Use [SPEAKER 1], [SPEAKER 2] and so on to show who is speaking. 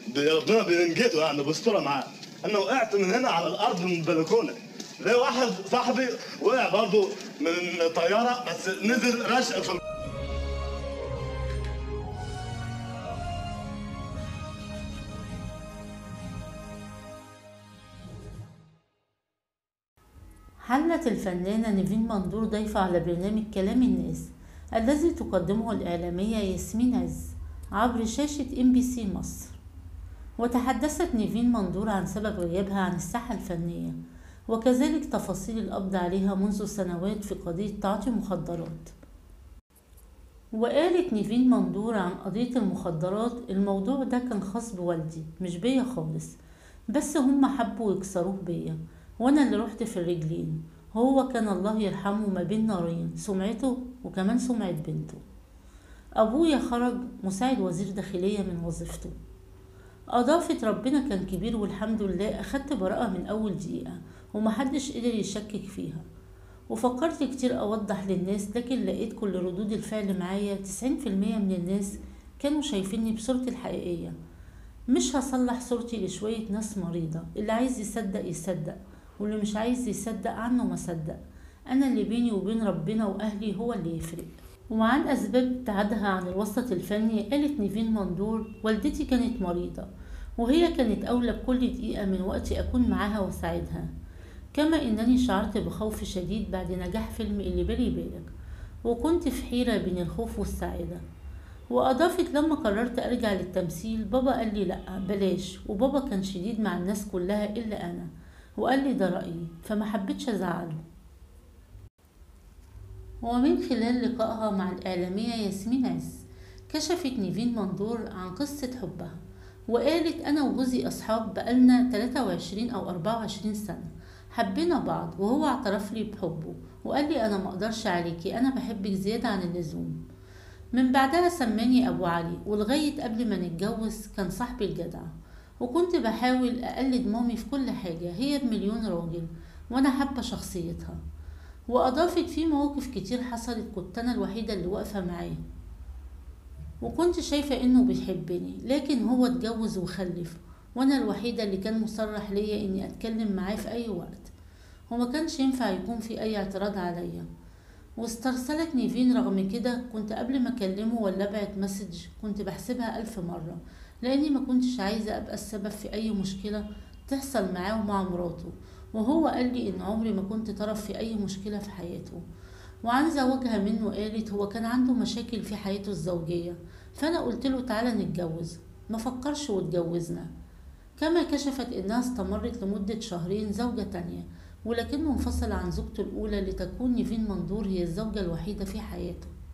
[SPEAKER 1] ده ربنا بينجده يعني بيسترها معاه انا وقعت من هنا على الارض من البلكونه ليه واحد صاحبي وقع برضه من طياره بس نزل رشق في
[SPEAKER 2] حلت الفنانة نيفين مندور ضيفة على برنامج كلام الناس الذي تقدمه الإعلامية ياسمين عز عبر شاشة ام بي سي مصر وتحدثت نيفين مندور عن سبب غيابها عن الساحة الفنية وكذلك تفاصيل القبض عليها منذ سنوات في قضية تعاطي مخدرات وقالت نيفين مندور عن قضية المخدرات الموضوع ده كان خاص بوالدي مش بيا خالص بس هم حبوا يكسروه بيا وانا اللي رحت في الرجلين هو كان الله يرحمه ما بين نارين سمعته وكمان سمعة بنته أبويا خرج مساعد وزير داخلية من وظيفته أضافت ربنا كان كبير والحمد لله أخدت براءة من أول دقيقة ومحدش قدر يشكك فيها وفكرت كتير أوضح للناس لكن لقيت كل ردود الفعل معايا تسعين في المية من الناس كانوا شايفيني بصورتي الحقيقية مش هصلح صورتي لشوية ناس مريضة اللي عايز يصدق يصدق واللي مش عايز يصدق عنه ما صدق أنا اللي بيني وبين ربنا وأهلي هو اللي يفرق وعن أسباب ابتعادها عن الوسط الفني قالت نيفين مندور والدتي كانت مريضة وهي كانت أولى بكل دقيقة من وقتي أكون معاها وأساعدها كما إنني شعرت بخوف شديد بعد نجاح فيلم اللي بالي بالك وكنت في حيرة بين الخوف والسعادة وأضافت لما قررت أرجع للتمثيل بابا قال لي لأ بلاش وبابا كان شديد مع الناس كلها إلا أنا وقال لي ده رأيي فما حبيتش أزعله ومن خلال لقائها مع الإعلامية ياسمين عز كشفت نيفين مندور عن قصة حبها وقالت أنا وجوزي أصحاب بقالنا 23 أو 24 سنة حبينا بعض وهو اعترف لي بحبه وقال لي أنا مقدرش عليكي أنا بحبك زيادة عن اللزوم من بعدها سماني أبو علي ولغاية قبل ما نتجوز كان صاحبي الجدع وكنت بحاول أقلد مامي في كل حاجة هي بمليون راجل وأنا حابة شخصيتها وأضافت في مواقف كتير حصلت كنت أنا الوحيدة اللي واقفة معاه وكنت شايفة إنه بيحبني لكن هو اتجوز وخلف وأنا الوحيدة اللي كان مصرح ليا إني أتكلم معاه في أي وقت وما كانش ينفع يكون في أي اعتراض عليا واسترسلت نيفين رغم كده كنت قبل ما أكلمه ولا أبعت مسج كنت بحسبها ألف مرة لأني ما كنتش عايزة أبقى السبب في أي مشكلة تحصل معاه ومع مراته وهو قال لي إن عمري ما كنت طرف في أي مشكلة في حياته وعن زواجها منه قالت هو كان عنده مشاكل في حياته الزوجية فأنا قلت له تعالى نتجوز ما فكرش واتجوزنا كما كشفت إنها استمرت لمدة شهرين زوجة تانية ولكنه انفصل عن زوجته الأولى لتكون نيفين مندور هي الزوجة الوحيدة في حياته